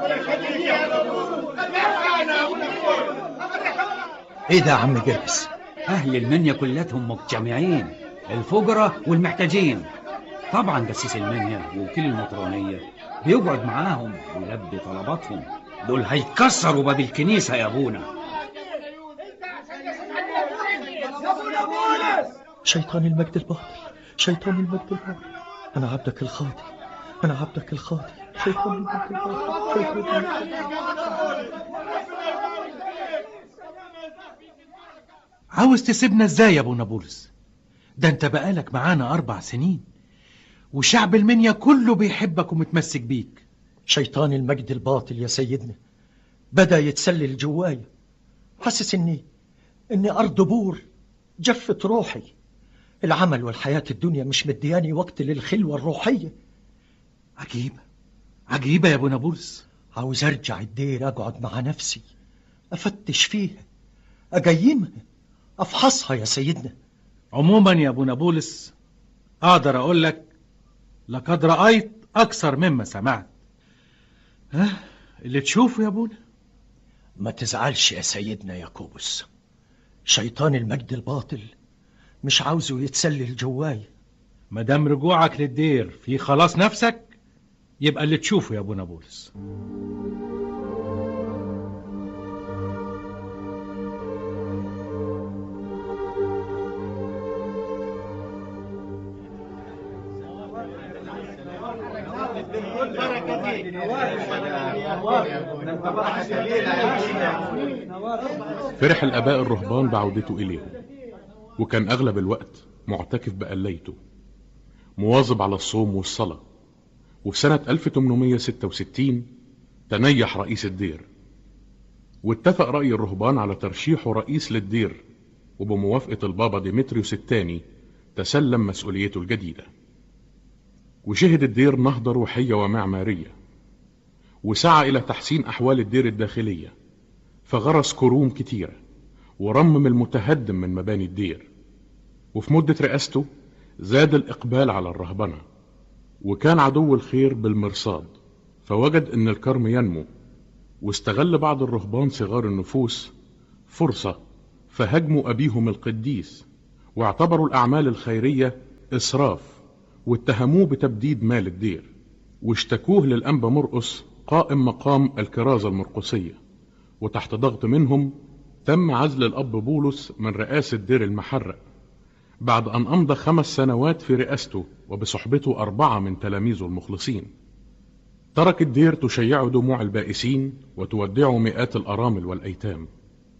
ايه ده يا عم جرجس أهل المنيا كلتهم مجتمعين الفجرة والمحتاجين طبعا جسيس المنيا ووكيل المطرانية بيقعد معاهم ويلبي طلباتهم دول هيكسروا باب الكنيسة يا أبونا شيطان المجد الباطل شيطان المجد الباطل انا عبدك الخاطي انا عبدك الخاطي شيطان المجد الباطل شيطان المجد الباطل عاوز تسيبنا ازاي يا ابو نابلس ده انت بقالك معانا اربع سنين وشعب المنيا كله بيحبك ومتمسك بيك شيطان المجد الباطل يا سيدنا بدأ يتسلل جوايا حاسس اني اني ارض بور جفت روحي العمل والحياة الدنيا مش مدياني وقت للخلوة الروحية عجيبة عجيبة يا ابو نابلس عاوز ارجع الدير اقعد مع نفسي افتش فيها اجيمها افحصها يا سيدنا عموما يا ابو نابلس اقدر اقول لك لقد رأيت اكثر مما سمعت ها اللي تشوفه يا ابونا ما تزعلش يا سيدنا ياكوبس شيطان المجد الباطل مش عاوزه يتسلل جواي مادام رجوعك للدير في خلاص نفسك يبقى اللي تشوفه يا ابو نابلس فرح الآباء الرهبان بعودته إليهم وكان أغلب الوقت معتكف بقليته مواظب على الصوم والصلاة وفي سنة 1866 تنيح رئيس الدير واتفق رأي الرهبان على ترشيحه رئيس للدير وبموافقة البابا ديمتريوس الثاني تسلم مسؤوليته الجديدة وشهد الدير نهضة روحية ومعمارية وسعى إلى تحسين أحوال الدير الداخلية فغرس كروم كتيرة ورمم المتهدم من مباني الدير وفي مدة رئاسته زاد الإقبال على الرهبنة وكان عدو الخير بالمرصاد فوجد أن الكرم ينمو واستغل بعض الرهبان صغار النفوس فرصة فهجموا أبيهم القديس واعتبروا الأعمال الخيرية إسراف واتهموه بتبديد مال الدير واشتكوه للأنبا مرقس قائم مقام الكرازة المرقسية وتحت ضغط منهم تم عزل الأب بولس من رئاسة دير المحرق بعد أن أمضى خمس سنوات في رئاسته وبصحبته أربعة من تلاميذه المخلصين ترك الدير تشيع دموع البائسين وتودع مئات الأرامل والأيتام